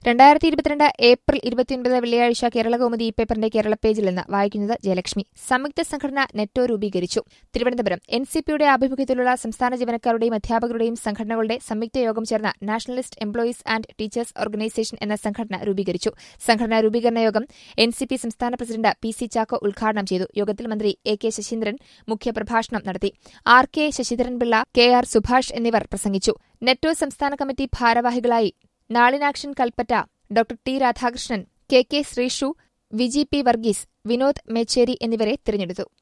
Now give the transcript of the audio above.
രണ്ടായിരത്തി ഇരുപത്തിരണ്ട് ഏപ്രിൽ ഇരുപത്തിയൊൻപത് വെള്ളിയാഴ്ച കേരളകൗമുദി ഈ പേപ്പറിന്റെ കേരള പേജിൽ നിന്ന് വായിക്കുന്നത് ജയലക്ഷ്മി സംയുക്ത സംഘടന നെറ്റോ രൂപീകരിച്ചു തിരുവനന്തപുരം എൻ സി പിയുടെ ആഭിമുഖ്യത്തിലുള്ള സംസ്ഥാന ജീവനക്കാരുടെയും അധ്യാപകരുടെയും സംഘടനകളുടെ സംയുക്ത യോഗം ചേർന്ന nationalist employees and teachers organisation എന്ന സംഘടന രൂപീകരിച്ചു സംഘടനാ രൂപീകരണ യോഗം എൻ സി പി സംസ്ഥാന പ്രസിഡന്റ് പി സി ചാക്കോ ഉദ്ഘാടനം ചെയ്തു യോഗത്തിൽ മന്ത്രി എ കെ ശശീന്ദ്രൻ മുഖ്യപ്രഭാഷണം നടത്തി R K Sasidharan Pillai K R Subhash എന്നിവർ പ്രസംഗിച്ചു നെറ്റോ സംസ്ഥാന കമ്മിറ്റി ഭാരവാഹികളായി Nalinakshan Kalpetta doctor T Radhakrishnan K K Sreeshu Viji P Varghese Vinod Mecheri എന്നിവരെ തിരഞ്ഞെടുത്തു